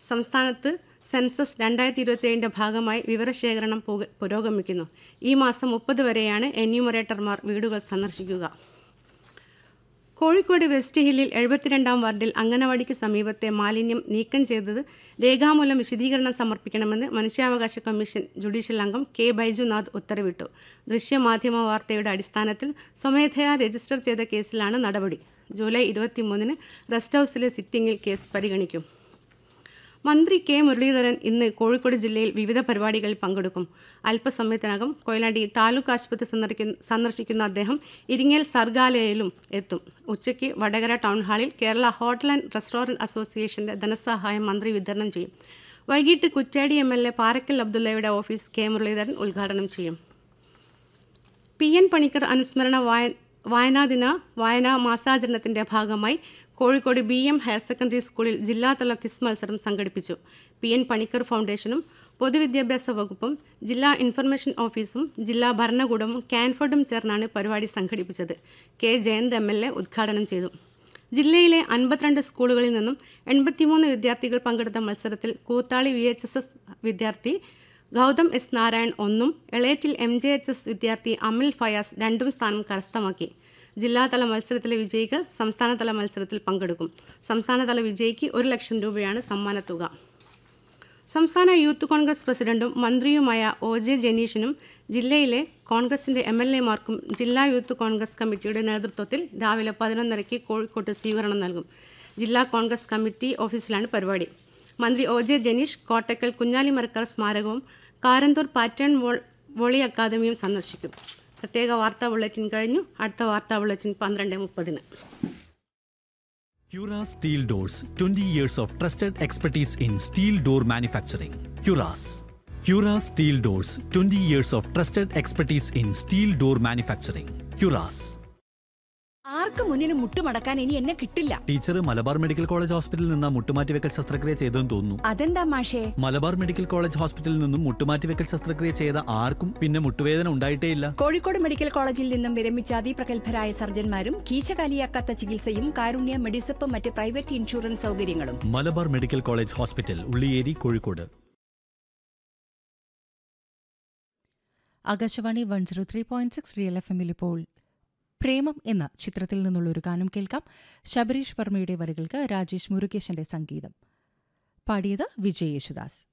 സംസ്ഥാനത്ത് സെൻസസ് രണ്ടായിരത്തി ഇരുപത്തിയേഴിൻ്റെ ഭാഗമായി വിവരശേഖരണം പുക- പുരോഗമിക്കുന്നു ഈ മാസം മുപ്പത് വരെയാണ് എന്യൂമറേറ്റർമാർ വീടുകൾ സന്ദർശിക്കുക കോഴിക്കോട് വെസ്റ്റ് ഹില്ലിൽ എഴുപത്തിരണ്ടാം വാർഡിൽ അംഗനവാടിക്ക് സമീപത്തെ മാലിന്യം നീക്കം ചെയ്തത് രേഖാമൂലം വിശദീകരണം സമർപ്പിക്കണമെന്ന് മനുഷ്യാവകാശ കമ്മീഷൻ ജുഡീഷ്യൽ അംഗം കെ ബൈജുനാഥ് ഉത്തരവിട്ടു ദൃശ്യമാധ്യമ വാർത്തയുടെ അടിസ്ഥാനത്തിൽ സ്വമേധയാ രജിസ്റ്റർ ചെയ്ത കേസിലാണ് നടപടി ജൂലൈ ഇരുപത്തിമൂന്നിന് റെസ്റ്റ് ഹൗസിലെ സിറ്റിംഗിൽ കേസ് പരിഗണിക്കും മന്ത്രി കെ മുരളീധരൻ ഇന്ന് കോഴിക്കോട് ജില്ലയിൽ വിവിധ പരിപാടികളിൽ പങ്കെടുക്കും അല്പസമയത്തിനകം കൊയിലാണ്ടി താലൂക്ക് ആശുപത്രി സന്ദർശിക്കുന്ന സന്ദർശിക്കുന്ന അദ്ദേഹം ഇരിങ്ങൽ സർഗാലയയിലും എത്തും ഉച്ചയ്ക്ക് വടകര ടൗൺ ഹാളിൽ കേരള ഹോട്ടൽ ആൻഡ് റെസ്റ്റോറൻറ്റ് അസോസിയേഷന്റെ ധനസഹായം മന്ത്രി വിതരണം ചെയ്യും വൈകിട്ട് കുറ്റാടി എം എൽ എ പാറക്കൽ അബ്ദുള്ളയുടെ ഓഫീസ് കെ മുരളീധരൻ ഉദ്ഘാടനം ചെയ്യും പി എൻ പണിക്കർ അനുസ്മരണ വായ വായനാദിന വായനാ മാസാചരണത്തിന്റെ ഭാഗമായി Kozhikode B M higher secondary സ്കൂളിൽ ജില്ലാതല ക്വിസ് മത്സരം സംഘടിപ്പിച്ചു പി എൻ പണിക്കർ ഫൗണ്ടേഷനും പൊതുവിദ്യാഭ്യാസ വകുപ്പും ജില്ലാ ഇൻഫർമേഷൻ ഓഫീസും ജില്ലാ ഭരണകൂടവും കാൻഫോർഡും ചേർന്നാണ് പരിപാടി സംഘടിപ്പിച്ചത് കെ ജയന്ത് എം എൽ എ ഉദ്ഘാടനം ചെയ്തു ജില്ലയിലെ അൻപത്തിരണ്ട് സ്കൂളുകളിൽ നിന്നും എൺപത്തിമൂന്ന് വിദ്യാർത്ഥികൾ പങ്കെടുത്ത മത്സരത്തിൽ Koothali V H S S വിദ്യാർത്ഥി ഗൗതം എസ് നാരായൺ ഒന്നും Elettil M J H S വിദ്യാർത്ഥി അമിൽ ഫയാസ് രണ്ടും സ്ഥാനം കരസ്ഥമാക്കി ജില്ലാതല മത്സരത്തിലെ വിജയികൾ സംസ്ഥാനതല മത്സരത്തിൽ പങ്കെടുക്കും സംസ്ഥാനതല വിജയിക്ക് ഒരു ലക്ഷം രൂപയാണ് സമ്മാനത്തുക സംസ്ഥാന യൂത്ത് കോൺഗ്രസ് പ്രസിഡന്റും മന്ത്രിയുമായ ഒ ജെ ജനീഷിനും ജില്ലയിലെ കോൺഗ്രസിന്റെ എം എൽ എമാർക്കും ജില്ലാ യൂത്ത് കോൺഗ്രസ് കമ്മിറ്റിയുടെ നേതൃത്വത്തിൽ രാവിലെ പതിനൊന്നരയ്ക്ക് കോഴിക്കോട്ട് സ്വീകരണം നൽകും ജില്ലാ കോൺഗ്രസ് കമ്മിറ്റി ഓഫീസിലാണ് പരിപാടി മന്ത്രി ഒ ജെ ജനീഷ് കോട്ടക്കൽ കുഞ്ഞാലിമരക്കാർ സ്മാരകവും കാരന്തൂർ പാറ്റേൺ വോൾ വോളി അക്കാദമിയും സന്ദർശിക്കും പ്രത്യേക വാർത്താ ബുള്ളറ്റിൻ കഴിഞ്ഞു അടുത്ത വാർത്താ ബുള്ളറ്റിൻ പന്ത്രണ്ട് മുപ്പതിന് Cura Steel Doors 20 years of trusted expertise in steel door manufacturing. Curas. Cura Steel Doors 20 years of trusted expertise in steel door manufacturing. Curas. ആർക്ക് മുന്നിന് മുട്ടുമടക്കാൻ ഇനി എന്നെ കിട്ടില്ല ടീച്ചർ മലബാർ മെഡിക്കൽ കോളേജ് ഹോസ്പിറ്റലിൽ നിന്ന് മുട്ടുമാറ്റിവെക്കൽ ശസ്ത്രക്രിയ ചെയ്തെന്ന് തോന്നുന്നു അതെന്താ മാഷേ മലബാർ മെഡിക്കൽ കോളേജ് ഹോസ്പിറ്റലിൽ നിന്നും മുട്ടുമാറ്റിവെക്കൽ ശസ്ത്രക്രിയ ചെയ്ത ആർക്കും പിന്നെ മുട്ടുവേദന ഉണ്ടായിട്ടേയില്ല കോഴിക്കോട് മെഡിക്കൽ കോളേജിൽ നിന്നും വിരമിച്ച അതിപ്രഗത്ഭരായ സർജന്മാരും കീശകാലിയാക്കാത്ത ചികിത്സയും കാരുണ്യ മെഡിസപ്പ് മറ്റ് പ്രൈവറ്റ് ഇൻഷുറൻസ് സൗകര്യങ്ങളും Malabar medical college hospital Ulliyeri Kozhikode Akashvani one zero three point six real F എമ്മിൽ ഇപ്പോൾ പ്രേമം എന്ന ചിത്രത്തിൽ നിന്നുള്ള ഒരു ഗാനം കേൾക്കാം ശബരീഷ് വർമ്മയുടെ വരികൾക്ക് രാജേഷ് മുരുകേശന്റെ സംഗീതം പാടിയത് വിജയ് യേശുദാസ്